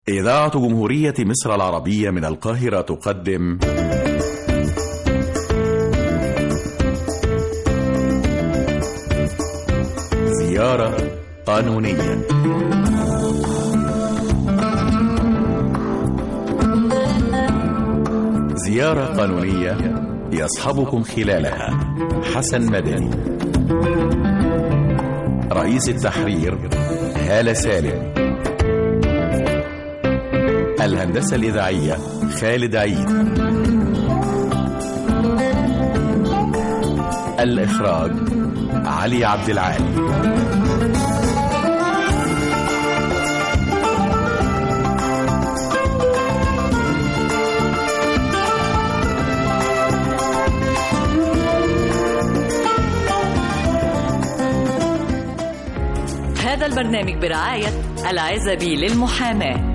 إذاعة جمهورية مصر العربية من القاهرة تقدم زيارة قانونية زيارة قانونية يصحبكم خلالها حسن مدني رئيس التحرير هالة سالم الهندسة الإذاعية خالد عيد الإخراج علي عبد العالي هذا البرنامج برعاية العزبي للمحاماة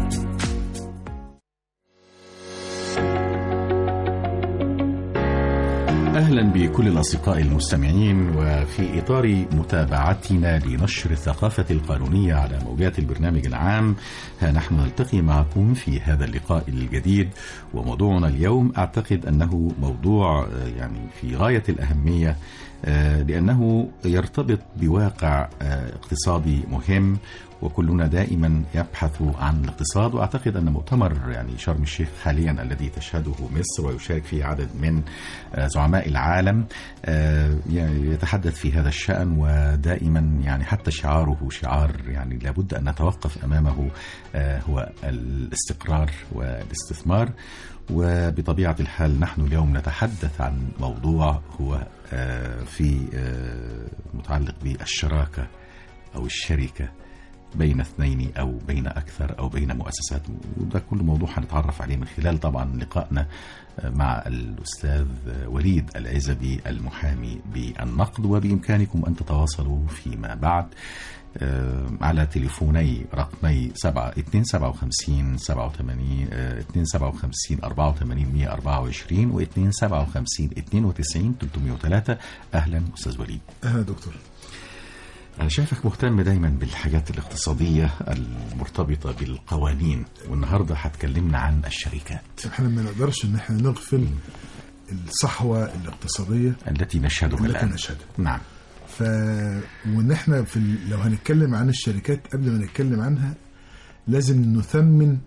أهلا بكل الأصدقاء المستمعين وفي إطار متابعتنا لنشر الثقافة القانونية على موجات البرنامج العام ها نحن نلتقي معكم في هذا اللقاء الجديد وموضوعنا اليوم أعتقد أنه موضوع آه، يعني في غاية الأهمية آه، لأنه يرتبط بواقع آه، اقتصادي مهم وكلنا دائما يبحث عن الاقتصاد واعتقد ان مؤتمر يعني شرم الشيخ حاليا الذي تشهده مصر ويشارك فيه عدد من آه، زعماء العالم آه، يعني يتحدث في هذا الشان ودائما يعني حتى شعاره شعار يعني لابد ان نتوقف امامه آه، هو الاستقرار والاستثمار وبطبيعه الحال نحن اليوم نتحدث عن موضوع هو آه، في آه، متعلق بالشراكه او الشركه بين اثنين او بين اكثر او بين مؤسسات وده كل موضوع هنتعرف عليه من خلال طبعا لقائنا مع الاستاذ وليد العزبي المحامي بالنقد وبامكانكم ان تتواصلوا فيما بعد آه، على تليفوني رقمي 7 257 87 آه، 257 84 124 و 257 92 303 اهلا استاذ وليد اهلا دكتور أنا شايفك مهتم دايما بالحاجات الاقتصادية المرتبطة بالقوانين والنهاردة هتكلمنا عن الشركات احنا ما نقدرش ان احنا نغفل الصحوه الاقتصاديه التي نشهدها التي الآن نشهدها نعم ف وان احنا في ال... لو هنتكلم عن الشركات قبل ما نتكلم عنها لازم نثمن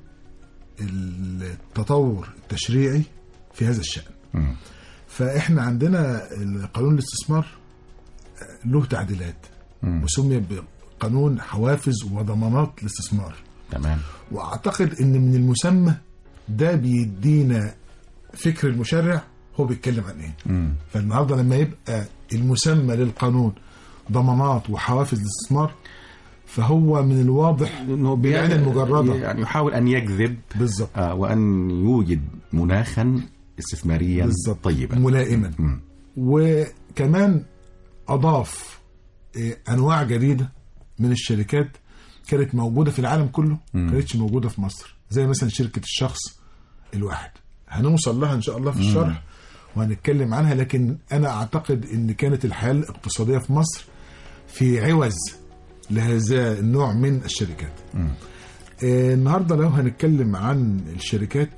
التطور التشريعي في هذا الشأن مم. فاحنا عندنا قانون الاستثمار له تعديلات مم. وسمي بقانون حوافز وضمانات الاستثمار تمام واعتقد ان من المسمى ده بيدينا فكر المشرع هو بيتكلم عن ايه مم. فالنهارده لما يبقى المسمى للقانون ضمانات وحوافز الاستثمار فهو من الواضح انه بالعين المجرده يعني يحاول ان يجذب بالظبط آه وان يوجد مناخا استثماريا بالظبط طيبا ملائما مم. وكمان اضاف إيه، انواع جديده من الشركات كانت موجوده في العالم كله ما كانتش موجوده في مصر زي مثلا شركه الشخص الواحد هنوصل لها ان شاء الله في الشرح وهنتكلم عنها لكن انا اعتقد ان كانت الحياه الاقتصاديه في مصر في عوز لهذا النوع من الشركات آه، النهارده لو هنتكلم عن الشركات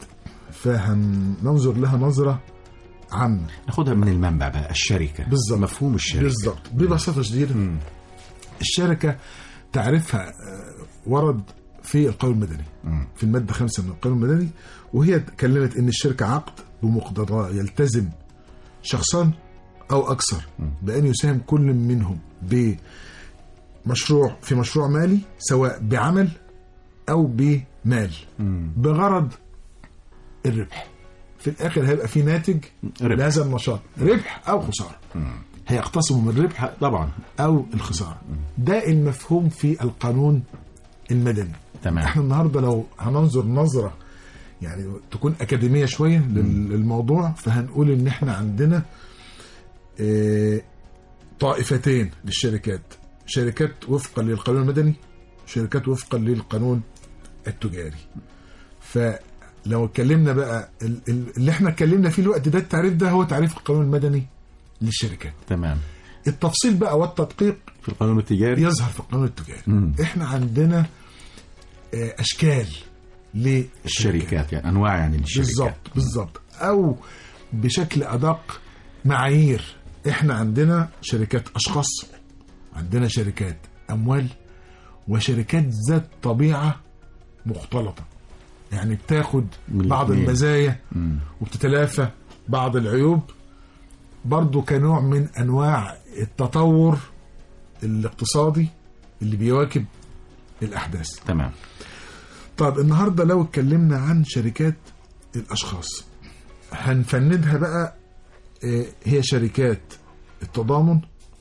فهننظر لها نظره عامه ناخدها من المنبع بقى الشركة بالظبط. مفهوم الشركة بالظبط ببساطه شديده الشركه تعرفها آه، ورد في القانون المدني مم. في الماده خمسة من القانون المدني وهي اتكلمت ان الشركه عقد بمقتضاه يلتزم شخصان او اكثر بان يساهم كل منهم بمشروع في مشروع مالي سواء بعمل او بمال بغرض الربح في الاخر هيبقى في ناتج ربح. لهذا النشاط ربح او خساره هيقتسموا من الربح طبعا او الخساره ده المفهوم في القانون المدني تمام احنا النهارده لو هننظر نظره يعني تكون اكاديميه شويه لل- للموضوع فهنقول ان احنا عندنا اه، طائفتين للشركات شركات وفقا للقانون المدني شركات وفقا للقانون التجاري فلو اتكلمنا بقى ال- ال- اللي احنا اتكلمنا فيه الوقت ده التعريف ده هو تعريف القانون المدني للشركات تمام التفصيل بقى والتدقيق في القانون التجاري يظهر في القانون التجاري مم. احنا عندنا آه، اشكال للشركات الشركات يعني انواع يعني الشركات بالظبط بالظبط او بشكل ادق معايير احنا عندنا شركات اشخاص عندنا شركات اموال وشركات ذات طبيعه مختلطه يعني بتاخد من بعض الاتنين. المزايا مم. وبتتلافى بعض العيوب برضو كنوع من انواع التطور الاقتصادي اللي بيواكب الاحداث تمام طيب النهارده لو اتكلمنا عن شركات الاشخاص هنفندها بقى آه، هي شركات التضامن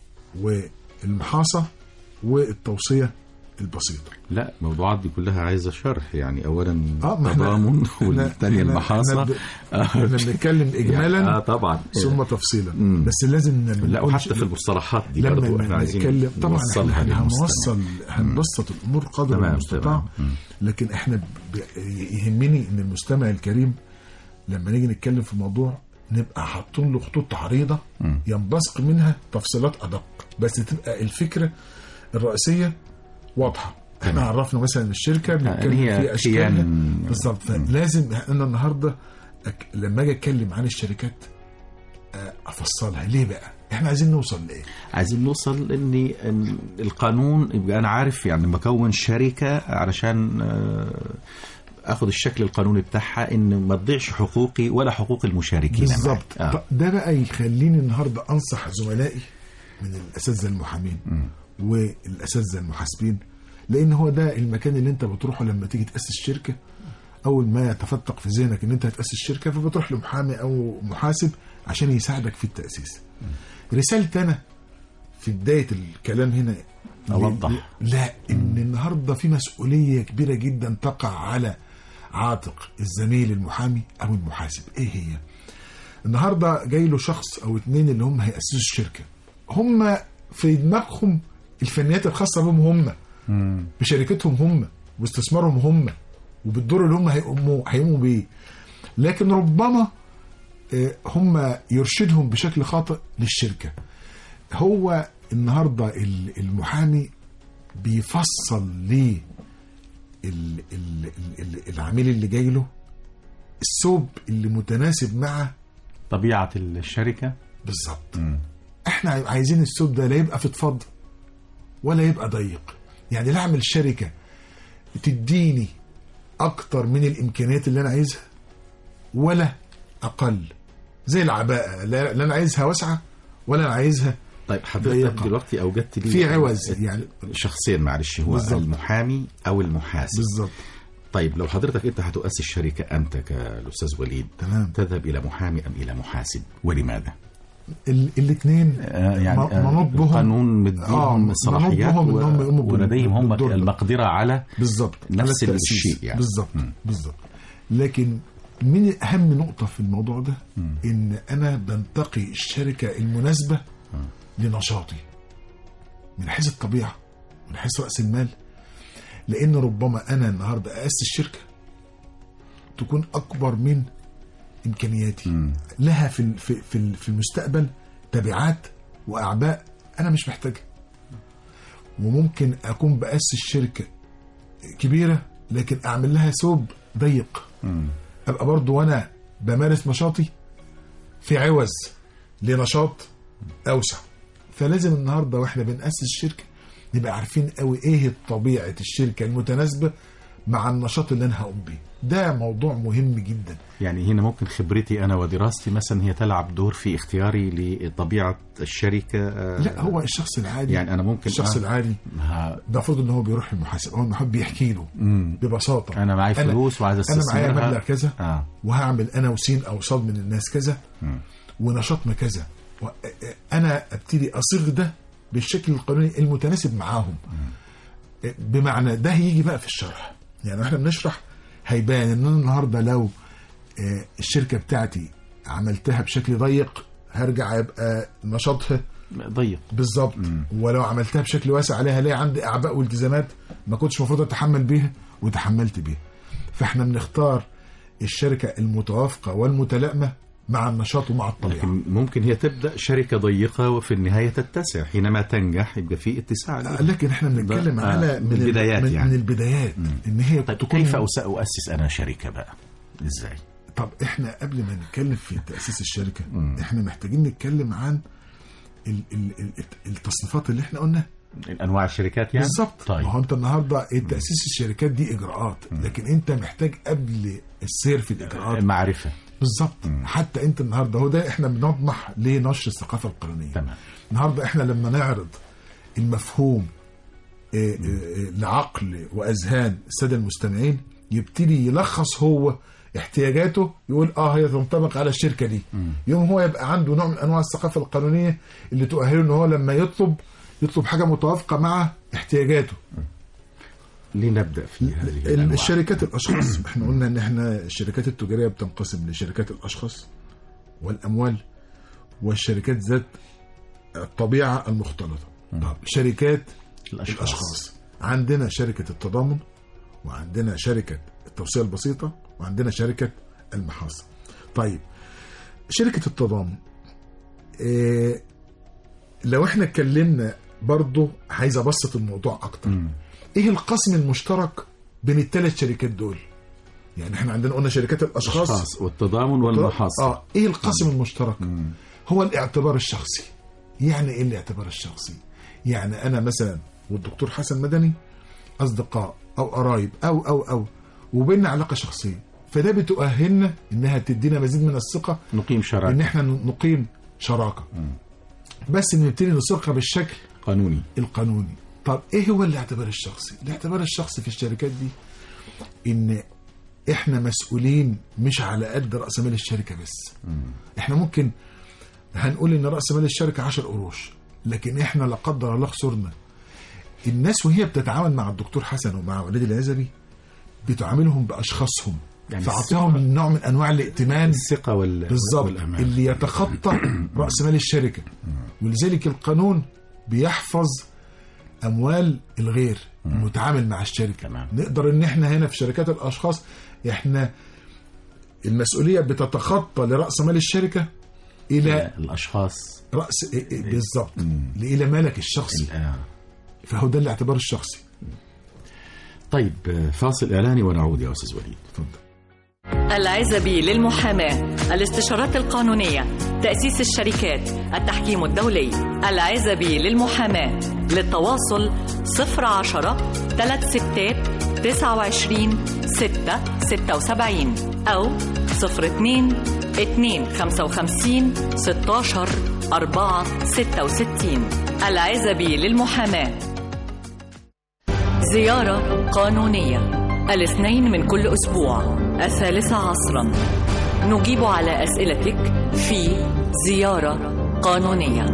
والمحاصه والتوصيه البسيطه لا الموضوعات دي كلها عايزه شرح يعني اولا اه ما احنا- التضامن احنا- والثانيه احنا- المحاصه احنا ب- احنا بنتكلم اجمالا يعني اه طبعا ثم تفصيلا مم. بس لازم لما لا نقول وحتى في المصطلحات دي لما برضو احنا عايزين نتكلم طبعا نوصلها احنا للمستمع. هنوصل هنبسط الامور قدر تمام، المستطاع تمام. مم. لكن احنا ب... يهمني ان المستمع الكريم لما نيجي نتكلم في موضوع نبقى حاطين له خطوط عريضه مم. ينبثق منها تفصيلات ادق بس تبقى الفكره الرئيسيه واضحه احنا تمام. عرفنا مثلا الشركه بنتكلم هي في اشكالها كيان- بالظبط فلازم انا النهارده أك... لما اجي اتكلم عن الشركات آه، افصلها ليه بقى احنا عايزين نوصل لايه عايزين نوصل ان إن القانون يبقى انا عارف يعني بكون شركه علشان آه، اخد الشكل القانوني بتاعها ان ما تضيعش حقوقي ولا حقوق المشاركين معي. بالظبط آه. طب ده بقى يخليني النهارده انصح زملائي من الاساتذه المحامين والاساتذه المحاسبين لان هو ده المكان اللي انت بتروحه لما تيجي تاسس شركه اول ما يتفتق في ذهنك ان انت هتاسس شركه فبتروح لمحامي او محاسب عشان يساعدك في التاسيس رسالتي انا في بدايه الكلام هنا أوضح. لا ان النهارده في مسؤوليه كبيره جدا تقع على عاتق الزميل المحامي او المحاسب ايه هي النهارده جاي له شخص او اتنين اللي هم هيأسسوا الشركه هم في دماغهم الفنيات الخاصه بهم هم مم. بشركتهم هم واستثمارهم هم وبالدور اللي هم هيقوموا هيقوموا بيه لكن ربما آه، هم يرشدهم بشكل خاطئ للشركه هو النهارده ال- المحامي بيفصل ليه ال- ال- ال- العميل اللي جاي له الثوب اللي متناسب مع طبيعه الشركه بالظبط مم. احنا عايزين الثوب ده لا يبقى فضفاض ولا يبقى ضيق يعني لا اعمل شركه تديني اكتر من الامكانيات اللي انا عايزها ولا اقل زي العباءه لا لا انا عايزها واسعه ولا انا عايزها طيب حضرتك ضيقة. دلوقتي اوجدت لي في عوز يعني شخصين معلش هو بالظبط. المحامي او المحاسب بالظبط طيب لو حضرتك انت هتؤسس شركه انت كالاستاذ وليد تمام. تذهب الى محامي ام الى محاسب ولماذا؟ الاثنين آه، يعني آه، منوط بهم القانون مديهم الصلاحيات منوط بهم و- إنهم يقوموا بال- ولديهم هم بالدور ده. المقدره على بالظبط نفس على التأسيس. الشيء يعني. بالظبط مم. بالظبط لكن من اهم نقطه في الموضوع ده ان انا بنتقي الشركه المناسبه لنشاطي من حيث الطبيعه من حيث راس المال لان ربما انا النهارده اسس شركه تكون اكبر من امكانياتي مم. لها في ال- في في ال- في المستقبل تبعات واعباء انا مش محتاجها وممكن اكون باسس شركه كبيره لكن اعمل لها ثوب ضيق مم. ابقى برضو وانا بمارس نشاطي في عوز لنشاط اوسع فلازم النهارده واحنا بناسس شركه نبقى عارفين قوي ايه طبيعه الشركه المتناسبه مع النشاط اللي انا هقوم بيه ده موضوع مهم جدا يعني هنا ممكن خبرتي انا ودراستي مثلا هي تلعب دور في اختياري لطبيعه الشركه آه، لا هو الشخص العادي يعني انا ممكن الشخص آه، العادي ها- ده المفروض ان هو بيروح للمحاسب هو المحاسب بيحكي له مم. ببساطه انا معايا أنا- فلوس وعايز انا معايا استثمرها مبلغ كذا اه وهعمل انا وسين او صاد من الناس كذا مم. ونشاطنا كذا و- انا ابتدي اصيغ ده بالشكل القانوني المتناسب معاهم بمعنى ده هيجي بقى في الشرح يعني احنا بنشرح هيبان ان انا النهارده لو آه، الشركه بتاعتي عملتها بشكل ضيق هرجع يبقى نشاطها ضيق بالظبط ولو عملتها بشكل واسع عليها ليه عندي اعباء والتزامات ما كنتش المفروض اتحمل بيها وتحملت بيها فاحنا بنختار الشركه المتوافقه والمتلائمه مع النشاط ومع الطبيعه لكن ممكن هي تبدا شركه ضيقه وفي النهايه تتسع حينما تنجح يبقى في اتساع آه، لكن احنا بنتكلم ده- على آه، من من البدايات من, يعني. من البدايات ان هي طيب تكون كيف أس- اؤسس انا شركه بقى ازاي طب احنا قبل ما نتكلم في تاسيس الشركه احنا محتاجين نتكلم عن ال ال ال التصنيفات اللي احنا قلناها انواع الشركات يعني بالظبط طيب ما هو انت النهارده تاسيس الشركات دي اجراءات لكن انت محتاج قبل السير في الاجراءات معرفه بالظبط حتى انت النهارده هو ده احنا بنطمح لنشر الثقافه القانونيه تمام النهارده احنا لما نعرض المفهوم آه، آه، آه، لعقل واذهان الساده المستمعين يبتدي يلخص هو احتياجاته يقول اه هي تنطبق على الشركه دي يوم هو يبقى عنده نوع من انواع الثقافه القانونيه اللي تؤهله ان هو لما يطلب يطلب حاجه متوافقه مع احتياجاته لنبدا في هذه ال- الأنواع. الشركات الاشخاص احنا قلنا ان احنا الشركات التجاريه بتنقسم لشركات الاشخاص والاموال والشركات ذات الطبيعه المختلطه طب شركات الاشخاص, الاشخاص عندنا شركه التضامن وعندنا شركه التوصيه البسيطه وعندنا شركه المحاصة طيب شركه التضامن إيه لو احنا اتكلمنا برضه عايز ابسط الموضوع اكتر مم. ايه القسم المشترك بين الثلاث شركات دول يعني احنا عندنا قلنا شركات الاشخاص الاشخاص والتضامن والمحاصة اه ايه القسم المشترك هو الاعتبار الشخصي يعني ايه الاعتبار الشخصي يعني انا مثلا والدكتور حسن مدني اصدقاء او قرايب او او او وبيننا علاقه شخصيه فده بتؤهلنا انها تدينا مزيد من الثقه نقيم ان شراكه احنا نقيم شراكه بس نبتدي نصيغها بالشكل قانوني القانوني طب ايه هو الاعتبار الشخصي الاعتبار الشخصي في الشركات دي ان احنا مسؤولين مش على قد راس مال الشركه بس احنا ممكن هنقول ان راس مال الشركه 10 قروش لكن احنا لا قدر الله خسرنا الناس وهي بتتعامل مع الدكتور حسن ومع وليد العزبي بتعاملهم باشخاصهم يعني يعني فاعطيهم نوع من انواع الائتمان الثقة وال... بالظبط والأمان اللي يتخطى راس مال الشركه ولذلك القانون بيحفظ اموال الغير المتعامل مع الشركه تمام. نقدر ان احنا هنا في شركات الاشخاص احنا المسؤوليه بتتخطى لراس مال الشركه الى الأشخاص راس إيه- إيه بالظبط الى مالك الشخصي الآن فهو ده الاعتبار الشخصي طيب فاصل إعلاني ونعود يا أستاذ وليد اتفضل العزبي للمحاماة الاستشارات القانونية تأسيس الشركات التحكيم الدولي العزبي للمحاماة للتواصل 010 3 ستات 29 6 76 أو 02 2 55 16 4 66 العزبي للمحاماة زيارة قانونية الاثنين من كل أسبوع الثالثة عصرا نجيب على أسئلتك في زيارة قانونية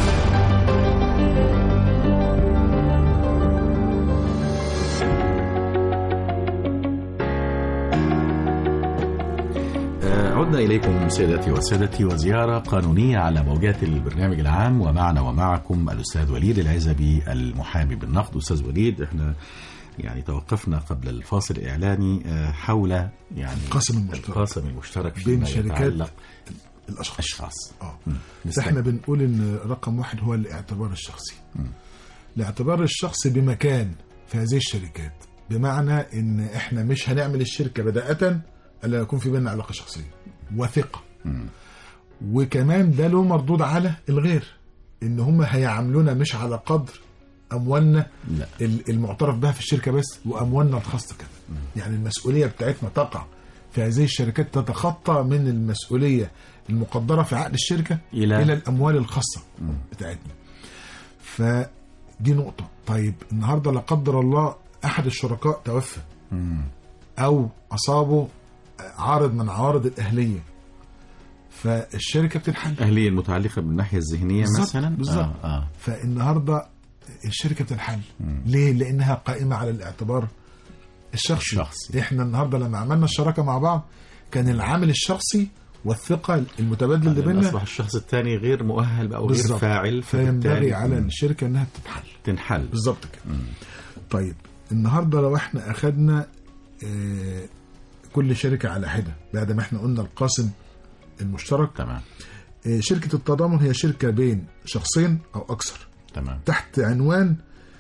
آه، عدنا إليكم سيداتي وسادتي وزيارة قانونية على موجات البرنامج العام ومعنا ومعكم الأستاذ وليد العزبي المحامي بالنقد أستاذ وليد احنا يعني توقفنا قبل الفاصل الإعلاني آه، حول يعني القاسم المشترك. القاسم المشترك بين فيما شركات يتعلق الاشخاص أشخاص اه مم. فاحنا بنقول ان رقم واحد هو الاعتبار الشخصي الاعتبار الشخصي بمكان في هذه الشركات بمعنى ان احنا مش هنعمل الشركه بداءة الا يكون في بيننا علاقه شخصيه وثقه وكمان ده له مردود على الغير ان هم هيعاملونا مش على قدر اموالنا لا. ال- المعترف بها في الشركه بس واموالنا الخاصه كمان يعني المسؤوليه بتاعتنا تقع في هذه الشركات تتخطى من المسؤوليه المقدره في عقد الشركه إلى- الى, إلى الاموال الخاصه بتاعتنا فدي نقطه طيب النهارده لا قدر الله احد الشركاء توفى او اصابه عارض من عوارض الاهليه فالشركه بتنحل أهلية المتعلقة بالناحية الذهنية بالظبط، مثلا بالظبط. آه آه. فالنهارده الشركه بتنحل ليه؟ لانها قائمه على الاعتبار الشخصي الشخصي. احنا النهارده لما عملنا الشراكه مع بعض كان العامل الشخصي والثقه المتبادله اللي لأن بيننا أصبح الشخص الثاني غير مؤهل أو غير بالظبط. فاعل فينبغي فبالتالي على مم. الشركه انها تتحل تنحل بالظبط كده طيب النهارده لو احنا اخدنا آه، كل شركه على حده بعد ما احنا قلنا القاسم المشترك تمام آه، شركة التضامن هي شركة بين شخصين أو أكثر تمام تحت عنوان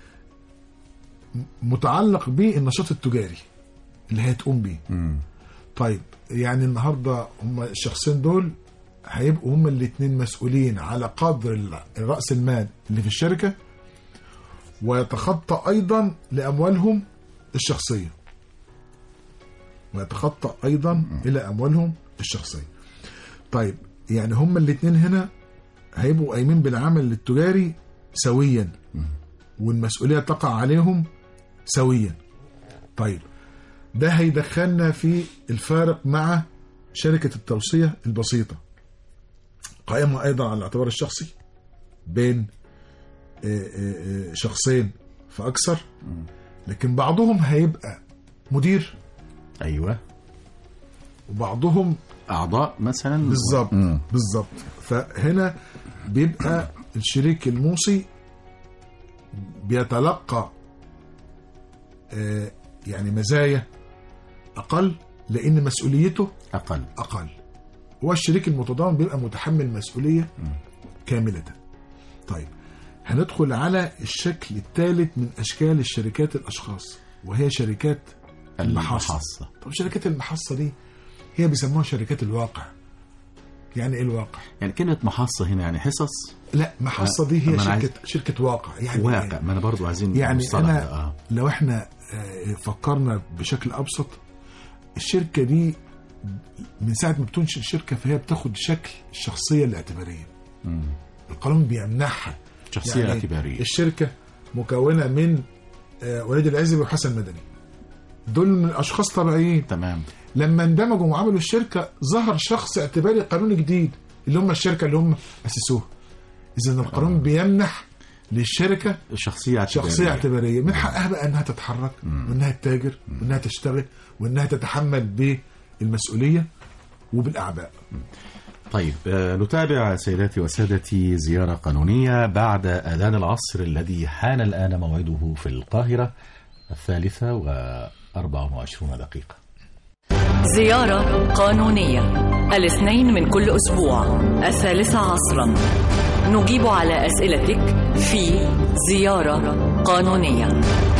متعلق بالنشاط التجاري اللي هي تقوم بيه مم. طيب يعني النهارده هم الشخصين دول هيبقوا هم الاثنين مسؤولين على قدر ال- راس المال اللي في الشركه ويتخطى ايضا لاموالهم الشخصيه ويتخطى ايضا الى اموالهم الشخصيه طيب يعني هم الاثنين هنا هيبقوا قايمين بالعمل التجاري سويا والمسؤوليه تقع عليهم سويا طيب ده هيدخلنا في الفارق مع شركة التوصية البسيطة قائمة أيضا على الاعتبار الشخصي بين آه، آه، آه، شخصين فأكثر لكن بعضهم هيبقى مدير ايوه وبعضهم اعضاء مثلا بالظبط مم. بالظبط فهنا بيبقى الشريك الموصي بيتلقى آه، يعني مزايا أقل لأن مسؤوليته اقل اقل والشريك المتضامن بيبقى متحمل مسؤوليه كامله طيب هندخل على الشكل الثالث من اشكال الشركات الاشخاص وهي شركات المحصه المحصة. طب شركات المحصه دي هي بيسموها شركات الواقع يعني ايه الواقع يعني كلمه محصه هنا يعني حصص لا محصه دي هي أما أنا عايز- شركه شركه واقع يعني واقع ما انا برضو عايزين يعني المصطلح انا ده، اه لو احنا آه، فكرنا بشكل ابسط الشركه دي من ساعه ما بتنشئ الشركه فهي بتاخد شكل الشخصيه الاعتباريه مم. القانون بيمنحها شخصيه اعتباريه الشركه مكونه من آه، وليد العزبي وحسن مدني دول من اشخاص طبيعيين تمام لما اندمجوا وعملوا الشركه ظهر شخص اعتباري قانوني جديد اللي هم الشركه اللي هم اسسوها اذا القانون بيمنح للشركه شخصيه اعتباريه شخصيه اعتباريه من حقها بقى انها تتحرك وانها تتاجر وانها تشتغل وانها تتحمل بالمسؤوليه وبالاعباء طيب آه، نتابع سيداتي وسادتي زيارة قانونية بعد أذان العصر الذي حان الآن موعده في القاهرة الثالثة وأربع وعشرون دقيقة زيارة قانونية الاثنين من كل أسبوع الثالثة عصرا نجيب على أسئلتك في زيارة قانونية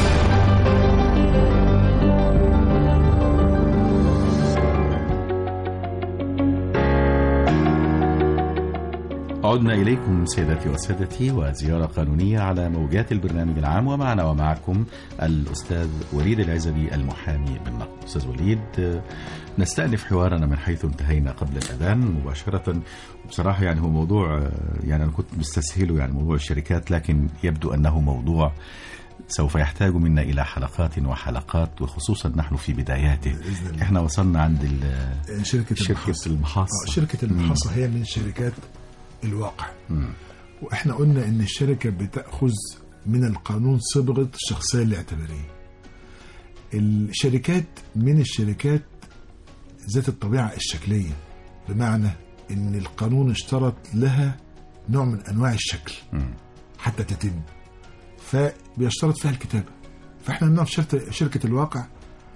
عدنا إليكم سيداتي وسادتي وزيارة قانونية على موجات البرنامج العام ومعنا ومعكم الأستاذ وليد العزبي المحامي بالنقد أستاذ وليد آه، نستأنف حوارنا من حيث انتهينا قبل الأذان مباشرة بصراحة يعني هو موضوع آه، يعني أنا كنت مستسهله يعني موضوع الشركات لكن يبدو أنه موضوع سوف يحتاج منا إلى حلقات وحلقات وخصوصا نحن في بداياته بإذن الله. احنا وصلنا عند ال- شركه شركة المحصة. المحصة آه، شركه المحصه هي من شركات الواقع واحنا قلنا ان الشركه بتاخذ من القانون صبغه الشخصيه الاعتباريه الشركات من الشركات ذات الطبيعه الشكليه بمعنى ان القانون اشترط لها نوع من انواع الشكل حتى تتم فبيشترط فيها الكتابه فاحنا قلنا في شركه شركه الواقع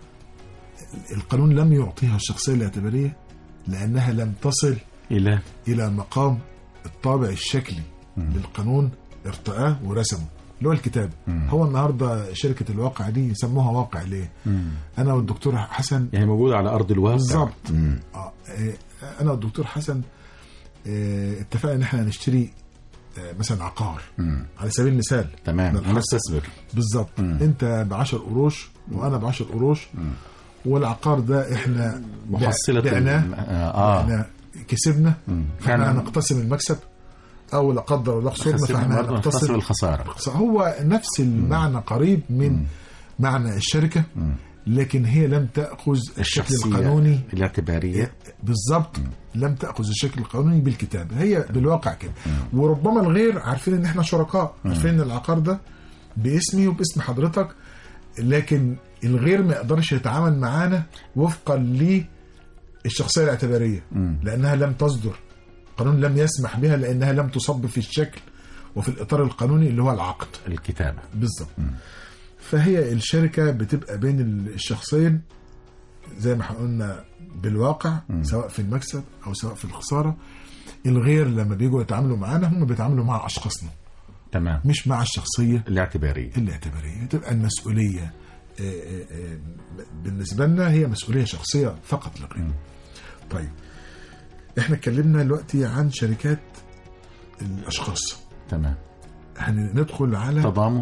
القانون لم يعطيها الشخصيه الاعتباريه لانها لم تصل إلى الى مقام الطابع الشكلي للقانون ارتقاه ورسمه اللي هو الكتاب هو النهارده شركه الواقع دي يسموها واقع ليه؟ انا والدكتور حسن يعني موجودة على أرض الواقع بالظبط مم. آه آه، انا والدكتور حسن آه، اتفقنا ان احنا نشتري آه، مثلا عقار على سبيل المثال تمام من أنا الحصر. استثمر بالظبط انت ب 10 قروش وانا ب 10 قروش والعقار ده احنا محصلة بعناه ال- آه. احنا كسبنا فاحنا فعلا. هنقتسم المكسب او لا قدر الله خسرنا خسرنا فاحنا برضه نختصر هنقتسم الخسارة هو نفس المعنى قريب من معنى الشركه لكن هي لم تاخذ الشكل الشخصية القانوني الاعتبارية بالظبط لم تاخذ الشكل القانوني بالكتابه هي بالواقع كده وربما الغير عارفين ان احنا شركاء عارفين ان العقار ده باسمي وباسم حضرتك لكن الغير ما يقدرش يتعامل معانا وفقا للشخصيه الاعتباريه لانها لم تصدر القانون لم يسمح بها لانها لم تصب في الشكل وفي الاطار القانوني اللي هو العقد الكتابة بالظبط فهي الشركه بتبقى بين الشخصين زي ما احنا قلنا بالواقع سواء في المكسب او سواء في الخساره الغير لما بيجوا يتعاملوا معانا هم بيتعاملوا مع اشخاصنا تمام مش مع الشخصيه الاعتبارية الاعتباريه تبقى المسؤوليه آه، آه، آه، بالنسبه لنا هي مسؤوليه شخصيه فقط لا غير طيب احنا اتكلمنا دلوقتي عن شركات الاشخاص تمام هندخل على تضامن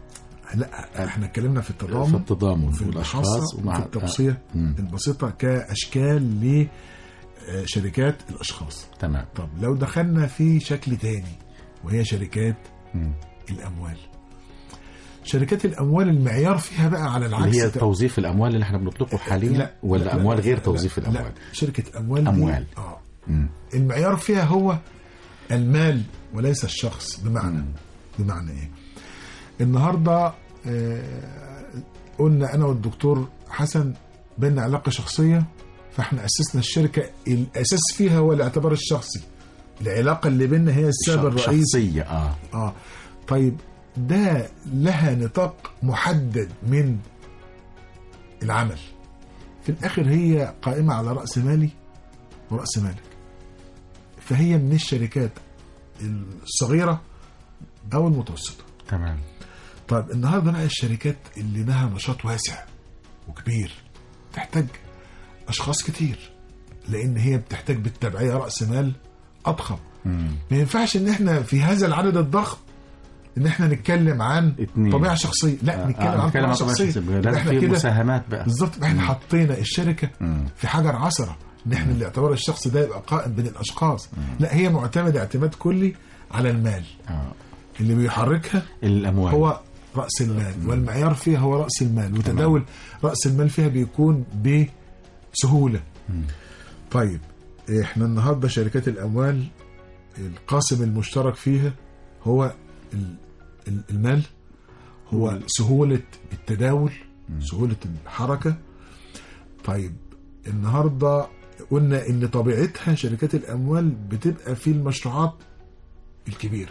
لا احنا اتكلمنا في في التضامن التضامن في والاشخاص الخاصة ومع وفي التوصية مم. البسيطة كأشكال لشركات الأشخاص تمام طب لو دخلنا في شكل تاني وهي شركات مم. الأموال شركات الأموال المعيار فيها بقى على العكس اللي هي ت- توظيف الاموال اللي احنا بنطلقه حاليا لا ولا لا، اموال لا، غير لا، توظيف لا، الاموال لا شركة أموال أموال. دي اه مم. المعيار فيها هو المال وليس الشخص بمعنى بمعنى ايه النهارده آه، قلنا انا والدكتور حسن بينا علاقه شخصيه فاحنا اسسنا الشركه الاساس فيها هو الاعتبار الشخصي العلاقه اللي بينا هي السبب الرئيسي شخصيه اه اه طيب ده لها نطاق محدد من العمل في الاخر هي قائمه على راس مالي وراس مالك فهي من الشركات الصغيره او المتوسطه تمام طيب النهارده بقى الشركات اللي لها نشاط واسع وكبير تحتاج اشخاص كتير لان هي بتحتاج بالتبعيه راس مال اضخم مم. ما ينفعش ان احنا في هذا العدد الضخم ان احنا نتكلم عن اتنين. طبيعه شخصيه لا آه، نتكلم آه، عن نتكلم طبيعه عن طبيعة شخصيه شخصية. يبقى لازم احنا في كده مساهمات بقى بالظبط يبقى احنا حطينا الشركه مم. في حجر عثره ان احنا الاعتبار الشخصي ده يبقى قائم بين الاشخاص لا هي معتمده اعتماد كلي على المال آه. اللي بيحركها الاموال هو راس المال والمعيار فيها هو راس المال وتداول راس المال فيها بيكون بسهوله طيب احنا النهارده شركات الاموال القاسم المشترك فيها هو ال- ال- المال هو سهوله التداول سهوله الحركه طيب النهارده قلنا ان طبيعتها شركات الاموال بتبقى في المشروعات الكبيره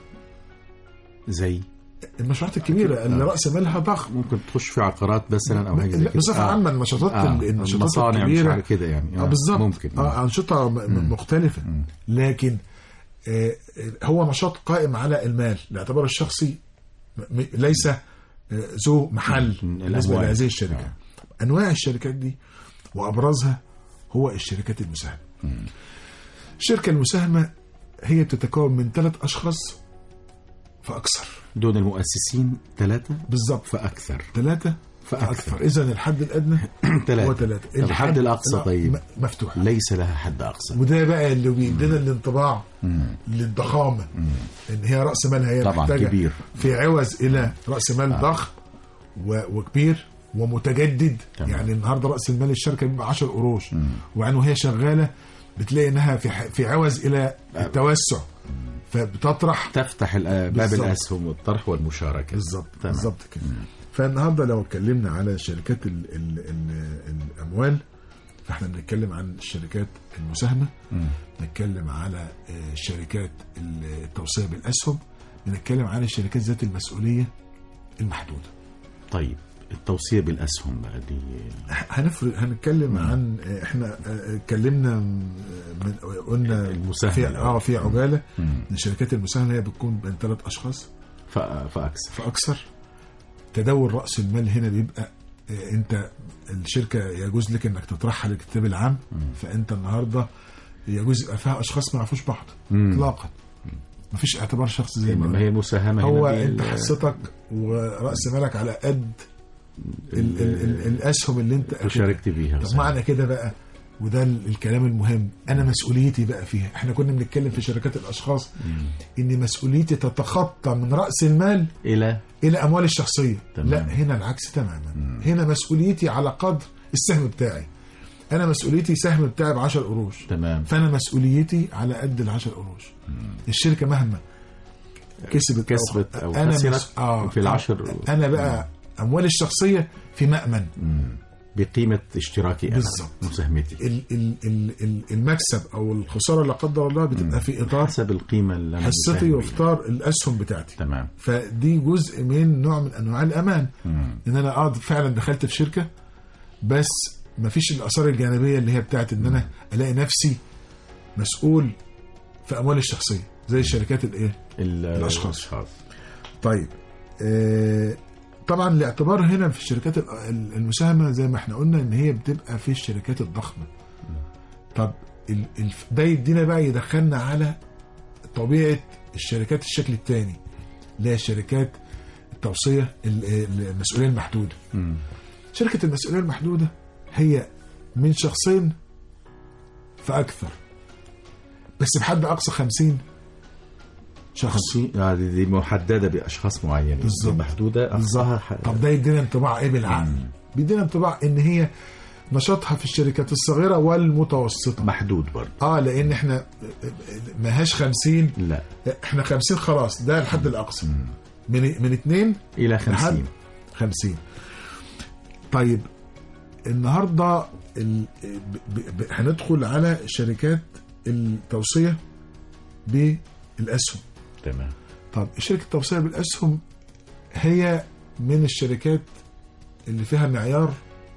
زي المشروعات الكبيره اللي راس مالها ضخم ممكن تخش في عقارات مثلا او حاجه زي لا، كده بصفه آه. عامه النشاطات آه. ال- النشاطات المصانع مش الكبيره عارف كده يعني اه بالظبط ممكن اه انشطه م- م- مختلفه لكن آه هو نشاط قائم على المال الاعتبار الشخصي م- م- ليس آه، ذو محل مم. بالنسبه الأموال. لهذه الشركات انواع الشركات دي وابرزها هو الشركات المساهمه الشركه المساهمه هي بتتكون من ثلاث اشخاص فاكثر دون المؤسسين ثلاثه بالظبط فاكثر ثلاثه فأكثر. فاكثر اذا الحد الادنى هو ثلاثه ثلاثه طب الحد الاقصى لا، طيب م- مفتوح ليس لها حد اقصى وده بقى اللي بيدينا الانطباع مم. للضخامه ان هي راس مالها هي طبعا محتاجه كبير. في عوز الى راس مال ضخم و- وكبير ومتجدد تمام. يعني النهارده راس المال الشركه بيبقى 10 قروش وعن وهي شغاله بتلاقي انها في ح- في عوز الى التوسع فبتطرح تفتح الأ- باب بالظبط. الاسهم والطرح والمشاركه بالظبط تمام. بالظبط كده فالنهارده لو اتكلمنا على شركات ال ال ال الاموال فاحنا بنتكلم عن الشركات المساهمه نتكلم على آه، شركات ال- التوصيه بالاسهم بنتكلم على الشركات ذات المسؤوليه المحدوده طيب التوصيه بالاسهم بقى دي هنفرق هنتكلم عن آه، احنا آه، اتكلمنا من قلنا المساهمة في الأول. اه في عجاله ان الشركات المساهمه هي بتكون بين ثلاث اشخاص ف- فاكثر فاكثر تداول راس المال هنا بيبقى آه، انت الشركه يجوز لك انك تطرحها للكتاب العام فانت النهارده يجوز يبقى فيها اشخاص ما يعرفوش بعض اطلاقا مفيش اعتبار شخصي زي ما ما هي قلنا. المساهمه هو هنا دي انت ال- حصتك وراس مالك على قد ال ال ال الاسهم اللي انت أخدها. وشاركت بيها طب صحيح. معنى كده بقى وده ال- الكلام المهم انا مسؤوليتي بقى فيها احنا كنا بنتكلم في شركات الاشخاص ان مسؤوليتي تتخطى من راس المال الى الى اموالي الشخصيه تمام. لا هنا العكس تماما هنا مسؤوليتي على قدر السهم بتاعي انا مسؤوليتي سهم بتاعي ب 10 قروش تمام فانا مسؤوليتي على قد ال 10 قروش الشركه مهما كسبت أو- كسبت أو أنا خسرت مس- آه في العشر. انا بقى اموالي الشخصيه في مأمن بقيمه اشتراكي انا بالظبط. مساهمتي ال- ال- ال- ال- المكسب او الخساره لا قدر الله بتبقى في اطار حسب القيمه اللي انا حصتي مساهم وفي اطار الاسهم بتاعتي بيها. تمام فدي جزء من نوع من انواع الامان ان انا اه فعلا دخلت في شركه بس مفيش الاثار الجانبيه اللي هي بتاعت ان انا الاقي نفسي مسؤول في اموالي الشخصيه زي الشركات الايه ال- الأشخاص. الاشخاص طيب آه، طبعا الاعتبار هنا في الشركات ال- ال- المساهمه زي ما احنا قلنا ان هي بتبقى في الشركات الضخمه طب ال- ال- ده يدينا بقى يدخلنا على طبيعه الشركات الشكل الثاني اللي هي شركات التوصيه ال- ال- المسؤوليه المحدوده مم. شركه المسؤوليه المحدوده هي من شخصين فاكثر بس بحد اقصى 50 شخص خمسين يعني دي محدده باشخاص معينين بالظبط. محدوده اقصاها ح- طب ده يدينا انطباع ايه بالعقل بيدينا انطباع ان هي نشاطها في الشركات الصغيره والمتوسطه محدود برضه اه لان احنا ماهاش 50 لا احنا 50 خلاص ده الحد الاقصى من من اتنين الى لحد 50 50 طيب النهارده ال... ب... ب... هندخل على شركات التوصيه بالاسهم تمام طب شركه التوصيه بالاسهم هي من الشركات اللي فيها معيار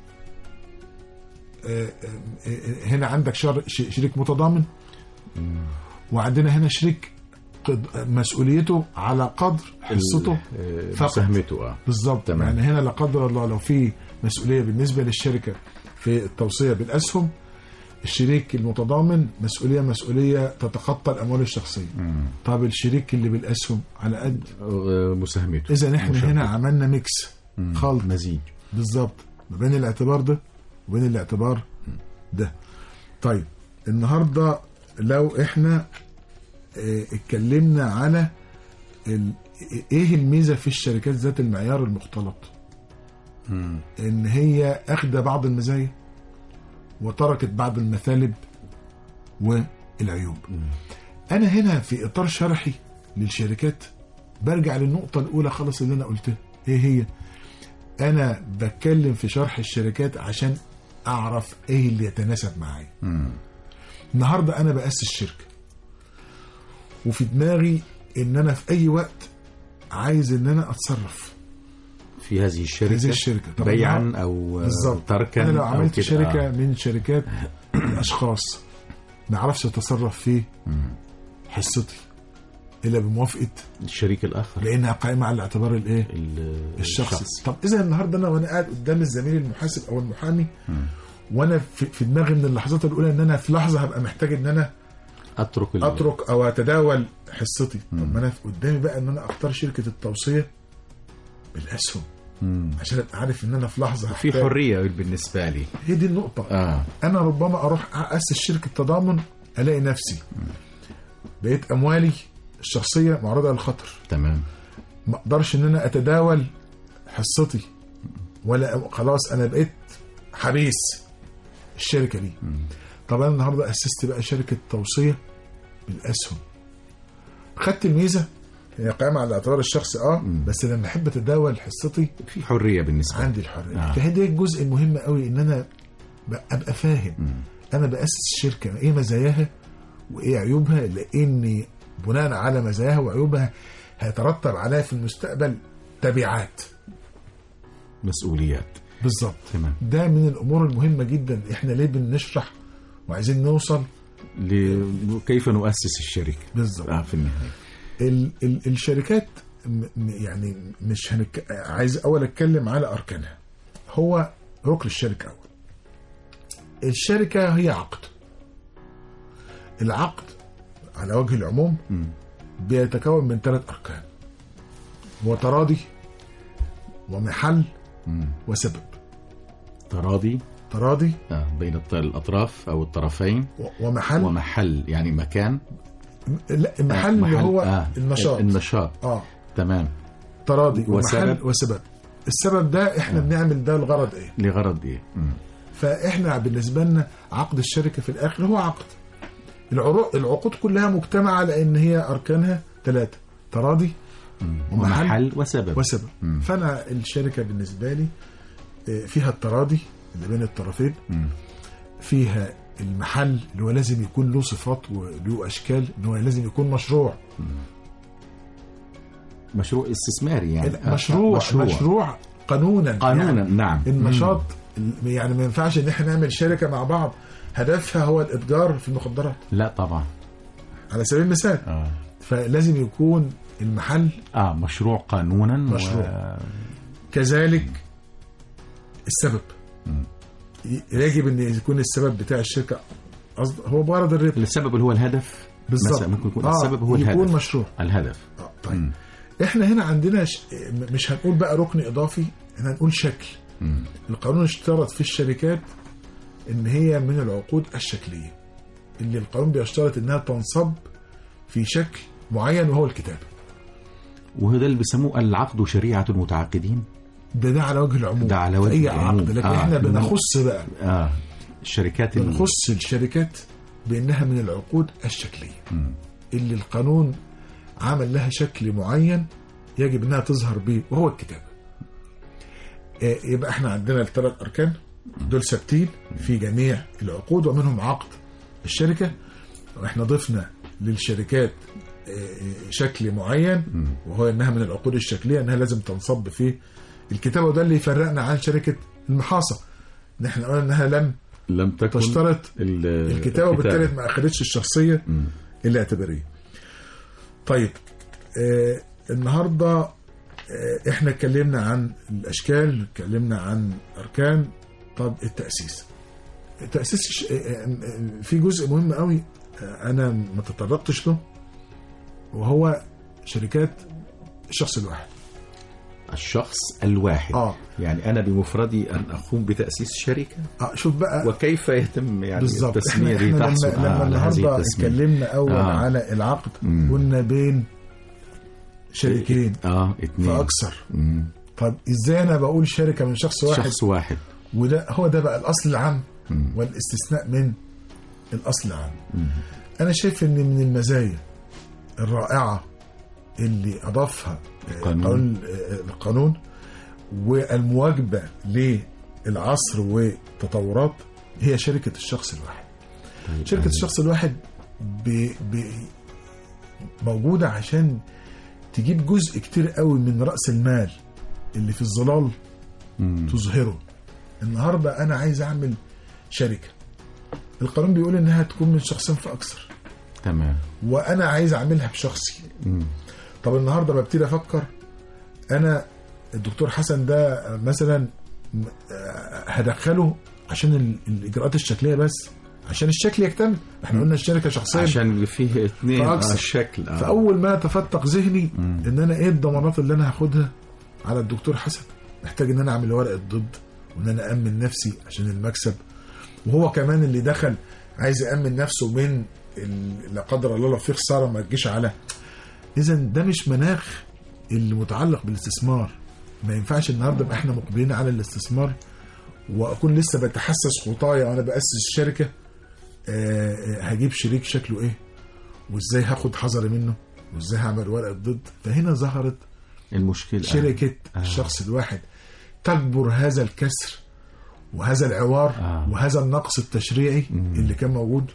آه، آه، آه، هنا عندك شر- ش- شريك متضامن وعندنا هنا شريك قد- مسؤوليته على قدر حصته ال- فقط. مساهمته اه بالظبط تمام. يعني هنا لا قدر الله لو في مسؤوليه بالنسبه للشركه في التوصيه بالاسهم الشريك المتضامن مسؤوليه مسؤوليه تتخطى الاموال الشخصيه طب الشريك اللي بالاسهم على قد آه، مساهمته اذا احنا مشاركته. هنا عملنا ميكس خلط مزيج بالظبط ما بين الاعتبار ده وبين الاعتبار ده طيب النهارده لو احنا اه، اتكلمنا على ال... ايه الميزه في الشركات ذات المعيار المختلط ان هي اخده بعض المزايا وتركت بعض المثالب والعيوب انا هنا في اطار شرحي للشركات برجع للنقطه الاولى خالص اللي انا قلتها ايه هي انا بتكلم في شرح الشركات عشان اعرف ايه اللي يتناسب معايا النهارده انا باسس شركه وفي دماغي ان انا في اي وقت عايز ان انا اتصرف في هذه الشركه هذه الشركة. طب بيعا النهار- او آه، بالظبط تركا انا لو أو عملت كده. شركه آه. من شركات الاشخاص ما اعرفش اتصرف في حصتي الا بموافقه الشريك الاخر لانها قائمه على الاعتبار الايه ال- الشخصي طب اذا النهارده انا وانا قاعد قدام الزميل المحاسب او المحامي وانا في, في دماغي من اللحظات الاولى ان انا في لحظه هبقى محتاج ان انا اترك ال- اترك او اتداول حصتي طب ما انا في قدامي بقى ان انا اختار شركه التوصيه بالاسهم مم. عشان ابقى عارف ان انا في لحظه في هحتاج. حريه بالنسبه لي هي دي النقطه اه انا ربما اروح اسس شركه تضامن الاقي نفسي بقيت اموالي الشخصيه معرضه للخطر تمام ما اقدرش ان انا اتداول حصتي ولا خلاص انا بقيت حبيس الشركه دي طب انا النهارده اسست بقى شركه توصيه بالاسهم خدت الميزه هي قائمه على الاعتبار الشخصي اه بس لما احب اتداول حصتي في حريه بالنسبه لي عندي الحريه آه. فهي دي الجزء المهم قوي ان انا ب- ابقى فاهم انا باسس الشركه ايه مزاياها وايه عيوبها لاني بناء على مزاياها وعيوبها هيترتب عليها في المستقبل تبعات مسؤوليات بالظبط تمام ده من الامور المهمه جدا احنا ليه بنشرح وعايزين نوصل ل- كيف نؤسس الشركه بالظبط آه في النهايه ال ال الشركات م- م- يعني مش هنك... عايز اول اتكلم على اركانها هو ركن الشركه اول الشركه هي عقد العقد على وجه العموم بيتكون من ثلاث اركان هو تراضي ومحل وسبب تراضي تراضي آه بين الط- الاطراف او الطرفين و- ومحل ومحل يعني مكان لا محل اللي هو آه النشاط النشاط اه تمام تراضي وسبب. ومحل وسبب السبب ده احنا بنعمل ده لغرض ايه لغرض ايه مم. فاحنا بالنسبه لنا عقد الشركه في الاخر هو عقد العروق العقود كلها مجتمعه لان هي اركانها ثلاثه تراضي ومحل ومحل وسبب وسبب فانا الشركه بالنسبه لي آه، فيها التراضي اللي بين الطرفين فيها المحل اللي هو لازم يكون له صفات وله اشكال ان هو لازم يكون مشروع مشروع استثماري يعني آه، مشروع مشروع, مشروع قانونا قانونا يعني نعم النشاط ال- يعني ما ينفعش ان احنا نعمل شركه مع بعض هدفها هو الاتجار في المخدرات لا طبعا على سبيل المثال اه فلازم يكون المحل اه مشروع قانونا مشروع. و... كذلك السبب ي- يجب ان يكون السبب بتاع الشركه قصد هو مجرد الربح السبب اللي هو الهدف بالظبط مثلا ممكن يكون آه، السبب هو يكون الهدف مشروع الهدف آه، طيب احنا هنا عندنا ش... م- مش هنقول بقى ركن اضافي احنا هنقول شكل مم. القانون اشترط في الشركات ان هي من العقود الشكليه اللي القانون بيشترط انها تنصب في شكل معين وهو الكتابه وهو ده اللي بيسموه العقد شريعة المتعاقدين ده ده على وجه العموم ده على وجه في اي العموم. عقد لكن آه، احنا إنما- بنخص بقى اه الشركات ال- بنخص الشركات بانها من العقود الشكليه مم. اللي القانون عمل لها شكل معين يجب انها تظهر به وهو الكتابه آه، يبقى احنا عندنا الثلاث اركان دول ثابتين في جميع العقود ومنهم عقد الشركه واحنا ضفنا للشركات آه، آه، شكل معين وهو انها من العقود الشكليه انها لازم تنصب في الكتابه وده اللي يفرقنا عن شركه المحاصه ان احنا قلنا انها لم لم تكن تشترط ال- الكتابه وبالتالي ما اخذتش الشخصيه مم. الاعتباريه. طيب آه النهارده آه احنا اتكلمنا عن الاشكال، اتكلمنا عن اركان، طب التاسيس. التاسيس ش- آه، آه، في جزء مهم قوي آه، انا ما تطرقتش له وهو شركات الشخص الواحد. الشخص الواحد اه يعني انا بمفردي ان اقوم بتاسيس شركه اه شوف بقى وكيف يتم يعني بالظبط التسميه احنا, دي احنا تحصل لما, لما على هذه النهارده التسميه اتكلمنا اول آه. آه. على العقد مم. قلنا بين شريكين اه اثنين فاكثر مم. طب ازاي انا بقول شركه من شخص واحد شخص واحد وده هو ده بقى الاصل العام مم. والاستثناء من الاصل العام مم. انا شايف ان من المزايا الرائعه اللي اضافها آه، القانون. قانون آه، القانون والمواجبه للعصر والتطورات هي شركه الشخص الواحد طيب، شركه آه. الشخص الواحد ب... ب... موجوده عشان تجيب جزء كتير قوي من راس المال اللي في الظلال مم. تظهره النهارده انا عايز اعمل شركه القانون بيقول انها تكون من شخصين فاكثر تمام وانا عايز اعملها بشخصي مم. طب النهارده ببتدي افكر انا الدكتور حسن ده مثلا م- آه، هدخله عشان ال- الاجراءات الشكليه بس عشان الشكل يكتمل احنا قلنا الشركه شخصيه عشان فيه اثنين آه فأكثر. الشكل آه. فاول ما تفتق ذهني مم. ان انا ايه الضمانات اللي انا هاخدها على الدكتور حسن محتاج ان انا اعمل ورقه ضد وان انا امن نفسي عشان المكسب وهو كمان اللي دخل عايز يامن نفسه من ال- لا قدر الله لو في خساره ما تجيش على اذا ده مش مناخ اللي متعلق بالاستثمار ما ينفعش النهارده يبقى احنا مقبلين على الاستثمار واكون لسه بتحسس خطايا وانا باسس الشركه آه، آه، هجيب شريك شكله ايه وازاي هاخد حذري منه وازاي هعمل ورقه ضد فهنا ظهرت المشكله شركه آه. الشخص الواحد تجبر هذا الكسر وهذا العوار آه. وهذا النقص التشريعي اللي كان موجود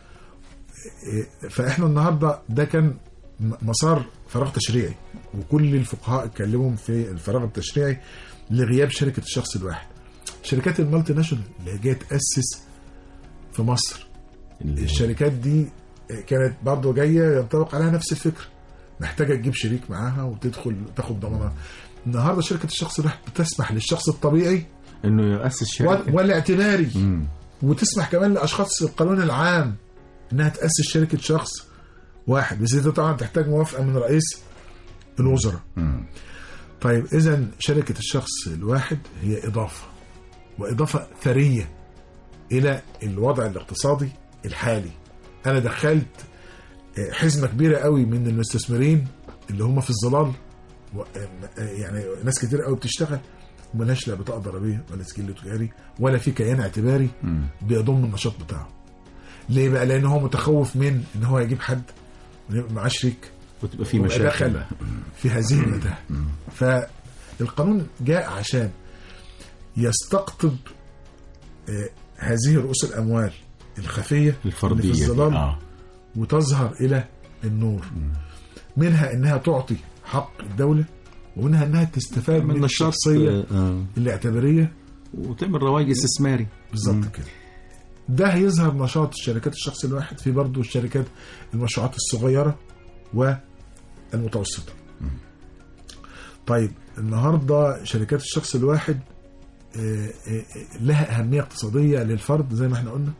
إيه، فاحنا النهارده ده كان م- مسار فراغ تشريعي وكل الفقهاء اتكلموا في الفراغ التشريعي لغياب شركه الشخص الواحد شركات المالتي ناشونال اللي جايه تاسس في مصر اللي- الشركات دي كانت برضه جايه ينطبق عليها نفس الفكر محتاجه تجيب شريك معاها وتدخل تاخد ضمانات النهارده شركه الشخص الواحد بتسمح للشخص الطبيعي انه يؤسس شركه وال- والاعتباري مم. وتسمح كمان لاشخاص القانون العام انها تاسس شركه شخص واحد بس دي طبعا تحتاج موافقه من رئيس الوزراء مم. طيب اذا شركه الشخص الواحد هي اضافه واضافه ثريه الى الوضع الاقتصادي الحالي انا دخلت آه، حزمه كبيره قوي من المستثمرين اللي هم في الظلال و- آه، يعني ناس كتير قوي بتشتغل وملهاش لا بطاقه ضريبيه ولا سجل تجاري ولا في كيان اعتباري مم. بيضم بيضم النشاط بتاعه ليه بقى لان هو متخوف من ان هو يجيب حد ويبقى معاه شريك وتبقى في ويبقى مشاكل دخل بقى. في هذه المتاهه فالقانون جاء عشان يستقطب آه، هذه رؤوس الاموال الخفيه اللي في الفرديه دي. الظلال اه وتظهر الى النور منها انها تعطي حق الدوله ومنها انها تستفاد من من نشاط الشخصيه آه. الاعتباريه وتعمل رواج استثماري بالظبط كده ده هيظهر نشاط الشركات الشخص الواحد في برضه الشركات المشروعات الصغيره والمتوسطه طيب النهارده شركات الشخص الواحد آه، آه، آه، لها اهميه اقتصاديه للفرد زي ما احنا قلنا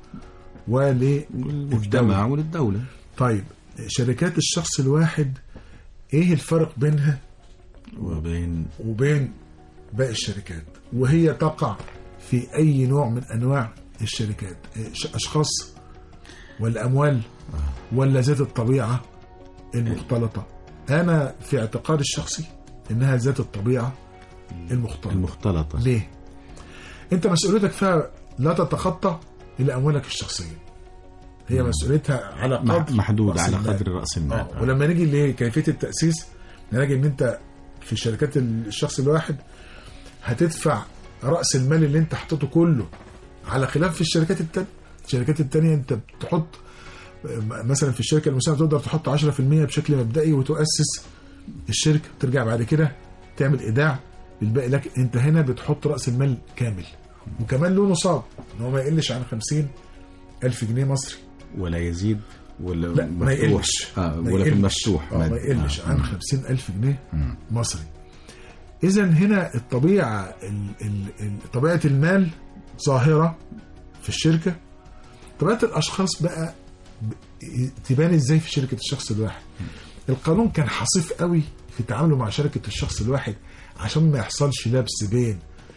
للمجتمع وللدوله وللدولة طيب شركات الشخص الواحد ايه الفرق بينها وبين وبين باقي الشركات وهي تقع في اي نوع من انواع الشركات ش- اشخاص ولا اموال ولا ذات الطبيعه المختلطه انا في اعتقادي الشخصي انها ذات الطبيعه المختلطه المختلطة ليه انت مسؤوليتك فيها لا تتخطى الى اموالك الشخصيه هي مسؤوليتها على مح- قدر محدود رأس على المال. قدر رأس المال اه ولما نيجي لكيفيه التاسيس نلاقي ان انت في شركات الشخص الواحد هتدفع راس المال اللي انت حطيته كله على خلاف في الشركات التانية الشركات التانية انت بتحط مثلا في الشركه المساهمه تقدر تحط 10% بشكل مبدئي وتؤسس الشركه ترجع بعد كده تعمل ايداع بالباقي لكن انت هنا بتحط راس المال كامل وكمان له نصاب ان هو ما يقلش عن 50 الف جنيه مصري ولا يزيد ولا لا ما مفتوح. يقلش آه ما ولا في يقلش. المفتوح آه ما يقلش عن 50 ألف جنيه مصري إذا هنا الطبيعة ال- ال- ال- طبيعة المال ظاهرة في الشركة طبيعة الأشخاص بقى ب- تبان إزاي في شركة الشخص الواحد القانون كان حصيف قوي في تعامله مع شركة الشخص الواحد عشان ما يحصلش لبس بين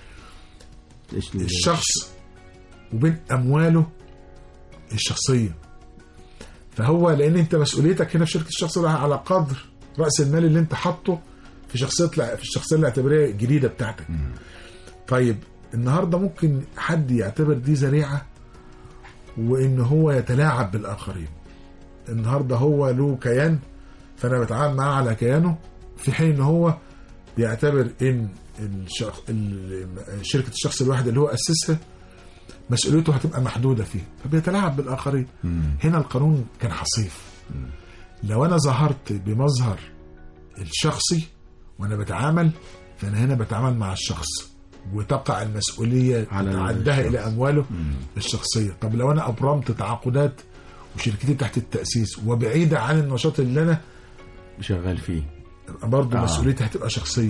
إيش اللي- الشخص وبين امواله الشخصيه فهو لان انت مسؤوليتك هنا في شركه الشخص ده على قدر راس المال اللي انت حاطه في شخصيه في الشخصيه الاعتباريه الجديده بتاعتك طيب النهارده ممكن حد يعتبر دي ذريعه وان هو يتلاعب بالاخرين النهارده هو له كيان فانا بتعامل معاه على كيانه في حين ان هو بيعتبر ان الشخص ال- شركه الشخص الواحد اللي هو اسسها مسؤوليته هتبقى محدوده فيه فبيتلاعب بالاخرين هنا القانون كان حصيف لو انا ظهرت بمظهر الشخصي وانا بتعامل فانا هنا بتعامل مع الشخص وتقع المسؤوليه على تعدها الشخص. الى امواله الشخصيه طب لو انا ابرمت تعاقدات وشركتي تحت التاسيس وبعيده عن النشاط اللي انا شغال فيه برضه آه. مسؤوليتي هتبقى شخصيه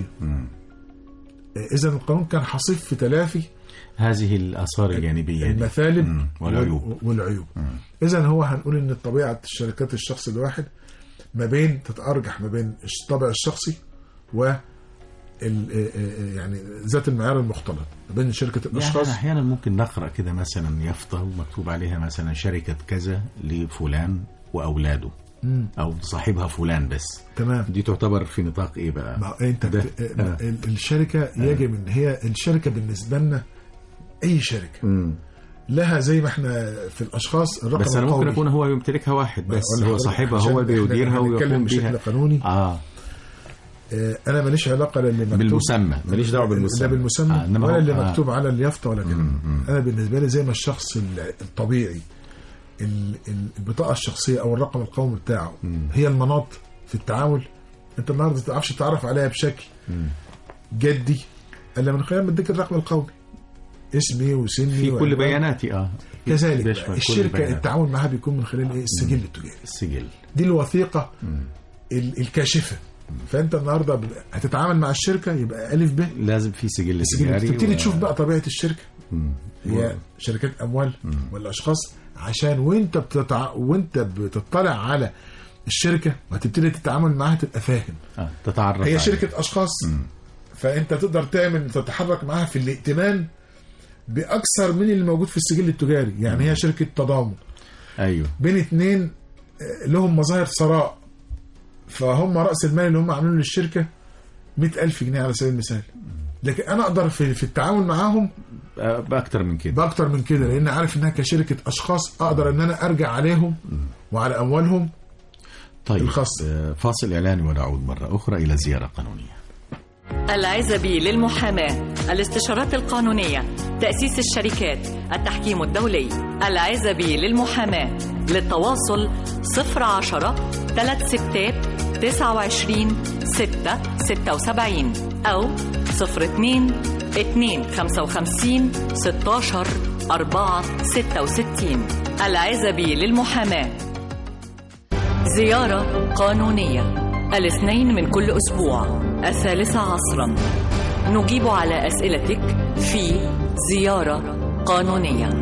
اذا القانون كان حصيف في تلافي هذه الآثار الجانبية دي. المثالب مم. والعيوب وال- والعيوب اذا هو هنقول ان طبيعه الشركات الشخص الواحد ما بين تتارجح ما بين الطابع الشخصي و ال- يعني ذات المعيار المختلط ما بين شركه يعني الاشخاص أحيانا ممكن نقرأ كده مثلا يافطة مكتوب عليها مثلا شركة كذا لفلان وأولاده أو صاحبها فلان بس تمام دي تعتبر في نطاق إيه بقى؟ ما انت ده. بت... آه. ال- الشركه يجب ان هي الشركه بالنسبه لنا اي شركه مم. لها زي ما احنا في الاشخاص الرقم بس أنا ممكن القومي. أكون هو يمتلكها واحد بس أقول هو لحضرتك صاحبها عشان هو اللي إحنا بيديرها بنتكلم ويقوم بشكل بها قانوني آه آه، انا ماليش علاقه لا اللي مكتوب بالمسمى ماليش دعوة بالمسمى لا بالمسمى آه، إنما ولا هو- اللي آه. مكتوب على اليافطه ولا كده انا بالنسبه لي زي ما الشخص ال- الطبيعي ال- ال- البطاقه الشخصيه او الرقم القومي بتاعه هي المناط في التعامل انت النهارده ما تعرفش تتعرف عليها بشكل جدي الا من خلال ما اديك الرقم القومي اسمي وسني في كل وعنوان. بياناتي اه كذلك بيشمل بقى كل الشركه البيانات. التعامل معها بيكون من خلال ايه السجل التجاري السجل دي الوثيقه ال- الكاشفه فانت النهارده ب- هتتعامل مع الشركه يبقى الف ب لازم في سجل السجل تجاري تبتدي و- تشوف بقى طبيعه الشركه مم. هي شركات اموال ولا اشخاص عشان وانت بتتع... وانت بتطلع على الشركه وهتبتدي تتعامل معاها تبقى فاهم آه. تتعرف هي عليه. شركه اشخاص فانت تقدر تعمل تتحرك معاها في الائتمان باكثر من اللي موجود في السجل التجاري يعني هي شركه تضامن ايوه بين اتنين آه، لهم مظاهر ثراء فهم رأس المال اللي هم عاملينه للشركة مئة ألف جنيه على سبيل المثال لكن أنا أقدر في, في التعامل معاهم آه، باكتر من كده بأكتر من كده لأن عارف إنها كشركة أشخاص أقدر إن أنا أرجع عليهم وعلى أموالهم طيب الخاص. آه، فاصل اعلاني ونعود مره اخرى الى زياره قانونيه العزبي للمحاماة الاستشارات القانونية تأسيس الشركات التحكيم الدولي العزبي للمحاماة للتواصل 010 3 ستات 29 6 76 أو 02 255 16 4 66 العزبي للمحاماة زيارة قانونية الاثنين من كل أسبوع الثالثة عصرا نجيب على أسئلتك في زيارة قانونية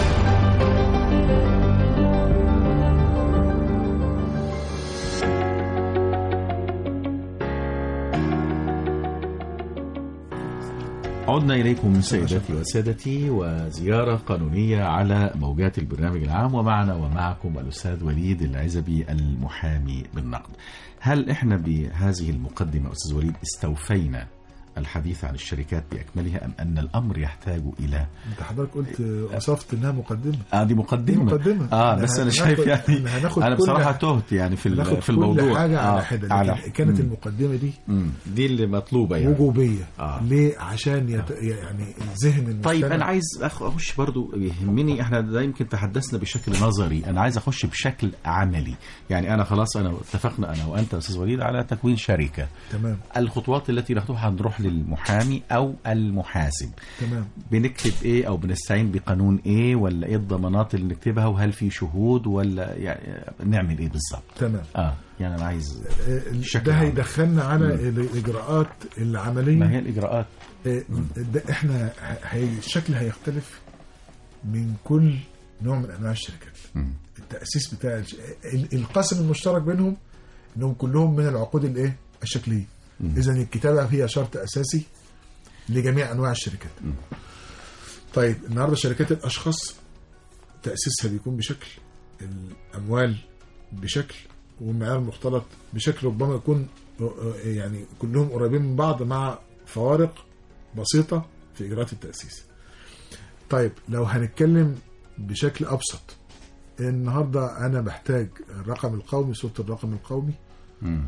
عدنا إليكم سيداتي وسادتي وزيارة قانونية على موجات البرنامج العام ومعنا ومعكم الأستاذ وليد العزبي المحامي بالنقد هل إحنا بهذه المقدمة أستاذ وليد استوفينا الحديث عن الشركات بأكملها أم أن الأمر يحتاج إلى انت حضرتك قلت وصفت انها مقدمه آه دي مقدمة دي مقدمة. آه إحنا بس أنا هناخد- شايف يعني إحنا هناخد أنا كل- بصراحة تهت يعني في ال- ناخد في الموضوع كل حاجه آه على حده على لكن كانت المقدمه دي مم. دي اللي مطلوبة يعني وجوبيه آه. ليه عشان يت... يعني ذهن المستمع طيب انا عايز أخ- اخش برضو يهمني احنا ده يمكن تحدثنا بشكل نظري انا عايز اخش بشكل عملي يعني انا خلاص انا اتفقنا انا وانت يا استاذ وليد على تكوين شركه تمام الخطوات التي ناخدها هنروح للمحامي او المحاسب تمام بنكتب ايه او بنستعين بقانون ايه ولا ايه الضمانات اللي نكتبها وهل في شهود ولا يعني نعمل ايه بالظبط تمام اه يعني انا عايز آه، بشكل ده عام. هيدخلنا على الاجراءات العمليه ما هي الاجراءات آه، ده احنا ه- هي الشكل هيختلف من كل نوع من انواع الشركات مم. التاسيس بتاع الش... ال- القاسم المشترك بينهم انهم كلهم من العقود الايه الشكليه اذا الكتابه هي شرط اساسي لجميع انواع الشركات طيب النهارده شركات الاشخاص تاسيسها بيكون بشكل الاموال بشكل والمعيار المختلط بشكل ربما يكون آه، يعني كلهم قريبين من بعض مع فوارق بسيطه في اجراءات التاسيس طيب لو هنتكلم بشكل ابسط النهارده انا بحتاج الرقم القومي صوره الرقم القومي مم.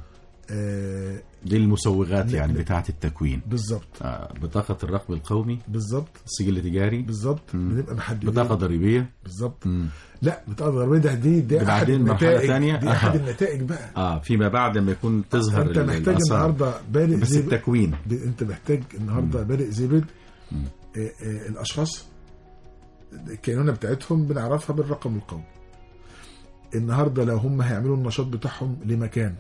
آه دي المسوغات لا، يعني لا. بتاعه التكوين بالظبط آه بطاقه الرقم القومي بالظبط سجل تجاري بالظبط مم. بنبقى محددين بطاقه ضريبيه بالظبط مم. لا بطاقه ضريبيه ده دي دي احد بعدين مرحلة النتائج تانية. دي احد أها. النتائج بقى اه فيما بعد ما يكون تظهر انت ال- محتاج الآثار. النهارده بادئ بس زي التكوين ب- انت محتاج النهارده بادئ زي بدء آه، آه، الاشخاص الكينونه بتاعتهم بنعرفها بالرقم القومي النهارده لو هم هيعملوا النشاط بتاعهم لمكان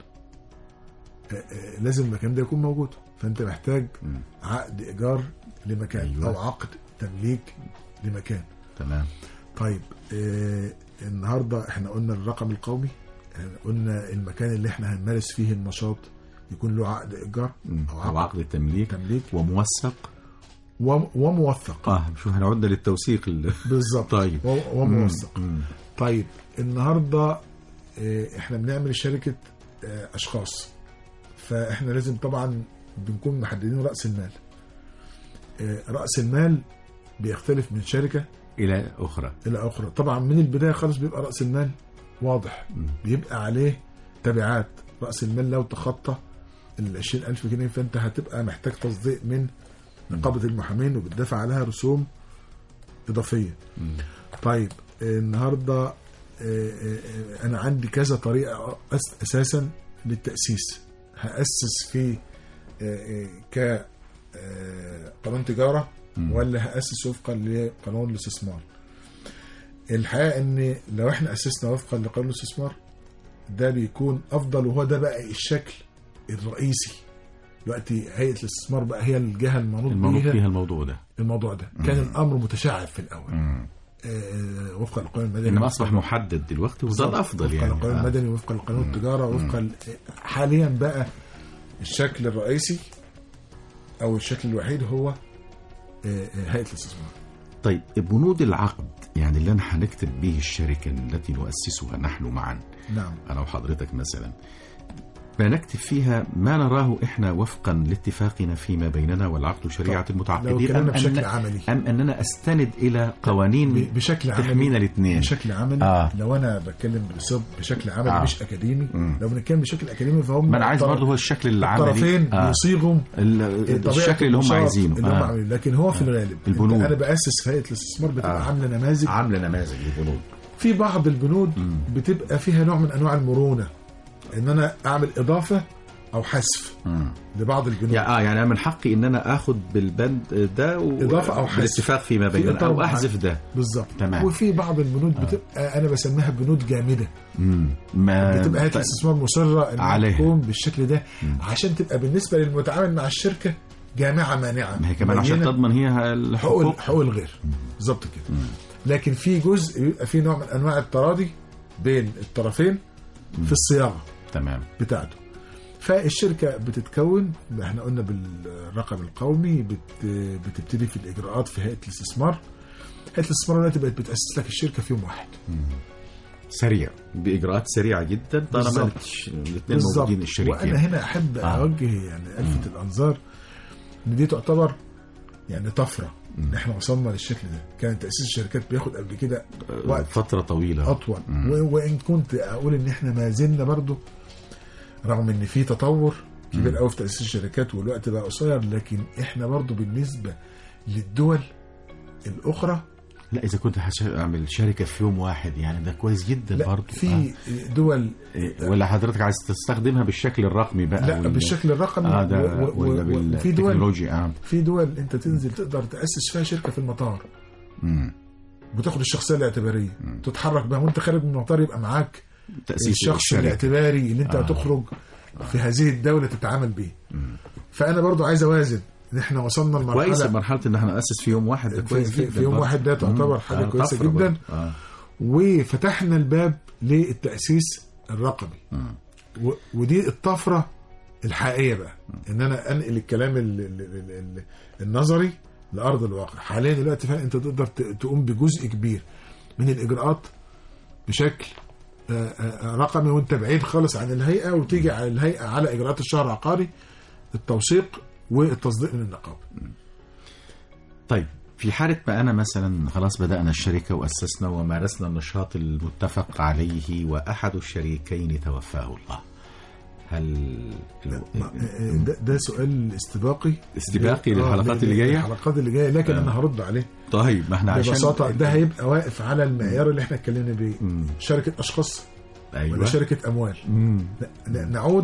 آه، آه، لازم المكان ده يكون موجود فانت محتاج مم. عقد ايجار لمكان أيوة. او عقد تمليك لمكان تمام طيب آه النهارده احنا قلنا الرقم القومي آه، قلنا المكان اللي احنا هنمارس فيه النشاط يكون له عقد ايجار مم. او او عقد عقد التمليك تمليك وموثق وم- وموثق اه شو هنعد للتوثيق ال- بالظبط طيب. و- وموثق مم. طيب النهارده آه، احنا بنعمل شركه آه، اشخاص فاحنا لازم طبعا بنكون محددين راس المال آه، راس المال بيختلف من شركه الى اخرى الى اخرى طبعا من البدايه خالص بيبقى راس المال واضح مم. بيبقى عليه تبعات راس المال لو تخطى ال 20000 جنيه فانت هتبقى محتاج تصديق من نقابه المحامين وبتدفع عليها رسوم اضافيه مم. طيب آه، النهارده آه، آه، آه، انا عندي كذا طريقه أس- اساسا للتاسيس هاسس في آه، آه، ك آه، قانون تجاره مم. ولا هاسس وفقا لقانون الاستثمار الحقيقه ان لو احنا اسسنا وفقا لقانون الاستثمار ده بيكون افضل وهو ده بقى الشكل الرئيسي دلوقتي هيئه الاستثمار بقى هي الجهه المنوط المنوط بيها فيها الموضوع ده الموضوع ده كان الامر متشعب في الاول مم. آه، وفقا للقانون المدني انما اصبح محدد دلوقتي وده بالظبط. الافضل وفقا يعني للقانون آه. المدني وفقا لقانون التجاره وفقا ل- حاليا بقى الشكل الرئيسي او الشكل الوحيد هو آه، آه، هيئه الاستثمار طيب بنود العقد يعني اللي انا هنكتب به الشركه التي نؤسسها نحن معا نعم انا وحضرتك مثلا فنكتب فيها ما نراه احنا وفقا لاتفاقنا فيما بيننا والعقد شريعه طب، المتعاقدين لو اتكلمنا أم بشكل أن- عملي. ام اننا استند الى قوانين ب- بشكل عملي تحمينا الاثنين بشكل عملي آه. لو انا بتكلم بصب بشكل عملي آه. مش اكاديمي مم. لو بنتكلم بشكل اكاديمي فهم ما انا عايز الطرف- برضه هو الشكل العملي الطرفين آه. يصيغوا ال- طبيعة الشكل اللي هم النشاط عايزينه اللي هم آه. عاملينه. لكن هو في الغالب البنود. أنت- انا باسس في هيئه الاستثمار بتبقى آه. عامله نماذج عامله نماذج للبنود في بعض البنود مم. بتبقى فيها نوع من انواع المرونه ان انا اعمل اضافه او حذف مم. لبعض البنود يا اه يعني أنا من حقي ان انا اخد بالبند ده و... إضافة أو حذف. بالاتفاق فيما في بيننا إطار او معين. احذف ده بالظبط تمام. وفي بعض البنود بتبقى انا بسميها بنود جامده مم. ما بتبقى هيئه طيب. الاستثمار مصره انها عليها. تكون بالشكل ده عشان تبقى بالنسبه للمتعامل مع الشركه جامعه مانعه ما هي كمان عشان مبينة تضمن هي حقوق الحقوق حقوق الغير بالظبط كده لكن في جزء بيبقى فيه نوع من انواع التراضي بين الطرفين في الصياغه تمام بتاعته فالشركه بتتكون احنا قلنا بالرقم القومي بت بتبتدي في الاجراءات في هيئه الاستثمار هيئه الاستثمار دلوقتي بقت بتاسس لك الشركه في يوم واحد سريع باجراءات سريعه جدا طالما بالظبط. الاثنين موجودين الشريكين وانا هنا احب آه. اوجه يعني الفت الانظار ان دي تعتبر يعني طفره ان احنا وصلنا للشكل ده كان تاسيس الشركات بياخد قبل كده وقت فتره طويله اطول و- وان كنت اقول ان احنا ما زلنا برضو رغم ان في تطور كبير قوي في تاسيس الشركات والوقت بقى قصير لكن احنا برضو بالنسبه للدول الاخرى لا اذا كنت هش- اعمل شركه في يوم واحد يعني ده كويس جدا لا برضه في دول إيه، ولا حضرتك عايز تستخدمها بالشكل الرقمي بقى لا ولا- بالشكل الرقمي اه ده و- و- ولا و- وفي دول بالتكنولوجيا اه في دول انت تنزل تقدر تاسس فيها شركه في المطار مم. بتاخد الشخصيه الاعتباريه تتحرك بها وانت خارج من المطار يبقى معاك تاسيس الشخص الشركه الاعتباري اللي انت آه. هتخرج في هذه الدوله تتعامل بيه فانا برضو عايز اوازن ان احنا وصلنا كويس لمرحله مرحله ان احنا ناسس في يوم واحد ده في, كويس في, جدا في يوم برضه. واحد ده تعتبر مم. حاجه آه، كويسه طفرة جدا برضه. آه. وفتحنا الباب للتاسيس الرقمي و- ودي الطفره الحقيقيه بقى ان انا انقل الكلام ال ال ال ال النظري لارض الواقع حاليا دلوقتي فعلا انت تقدر ت- تقوم بجزء كبير من الاجراءات بشكل آه، آه، رقمي وانت بعيد خالص عن الهيئه وتيجي على الهيئه على اجراءات الشهر العقاري التوثيق والتصديق من النقابه طيب في حالة ما أنا مثلا خلاص بدأنا الشركة وأسسنا ومارسنا النشاط المتفق عليه وأحد الشريكين توفاه الله هل ما- آه، ده, ده سؤال استباقي استباقي آه، للحلقات ل- اللي جاية؟ الحلقات اللي جايه لكن انا هرد عليه طيب ما احنا عشان ببساطه ده هيبقى واقف على المعيار اللي احنا اتكلمنا بيه مم. شركه اشخاص ولا أيوة شركه اموال مم. ن- ن- نعود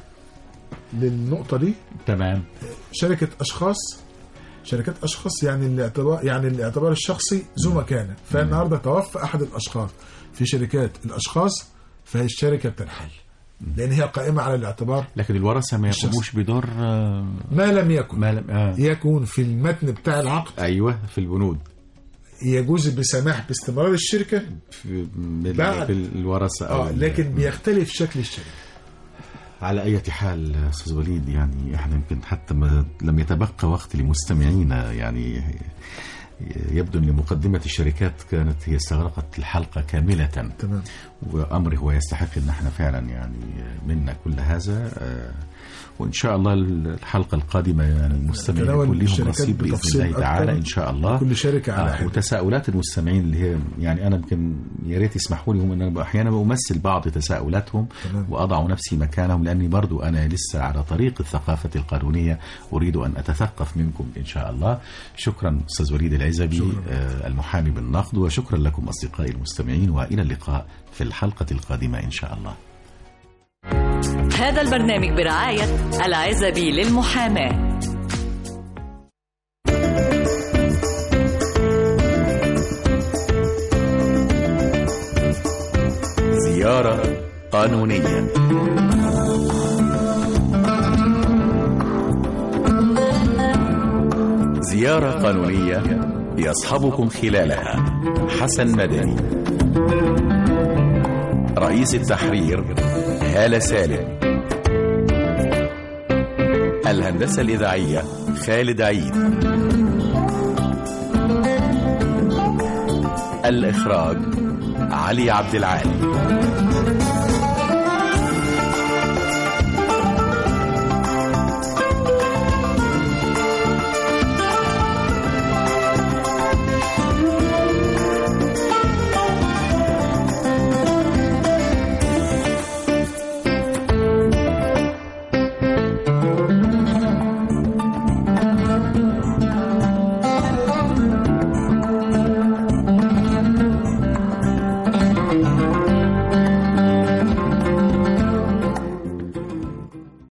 للنقطه دي تمام شركه اشخاص شركات اشخاص يعني الاعتبار يعني الاعتبار الشخصي ذو مكانه فالنهارده توفى احد الاشخاص في شركات الاشخاص فهي الشركه بتنحل لان هي قائمه على الاعتبار لكن الورثة ما الشخص. يقوموش بدور آه، ما لم يكن ما لم آه. يكون في المتن بتاع العقد أيوة في البنود يجوز بسماح باستمرار الشركه في بال- بعد. بالورثة أو اه ال- لكن بيختلف شكل الشركه على أي حال أستاذ وليد يعني احنا يمكن حتى ما لم يتبقى وقت لمستمعينا يعني يبدو أن مقدمة الشركات كانت هي استغرقت الحلقة كاملة تمام وأمر هو يستحق أن احنا فعلا يعني منا كل هذا آه، وإن شاء الله الحلقة القادمة يعني المستمعين تناول يكون لهم الشركات نصيب بإذن بتفصيل الله تعالى أكتر. إن شاء الله كل شركه على آه حده وتساؤلات المستمعين اللي هي يعني انا يمكن يا ريت يسمحوا لي هم ان انا احيانا بمثل بعض تساؤلاتهم تمام. واضع نفسي مكانهم لاني برضو انا لسه على طريق الثقافه القانونيه اريد ان اتثقف منكم ان شاء الله شكرا استاذ وليد العزبي شكراً. آه المحامي بالنقد وشكرا لكم اصدقائي المستمعين والى اللقاء في الحلقه القادمه ان شاء الله هذا البرنامج برعاية العزبي للمحاماة زياره قانونيه زيارة قانونية يصحبكم خلالها حسن مدني رئيس التحرير هالة سالم الهندسة الإذاعية خالد عيد الإخراج علي عبد العال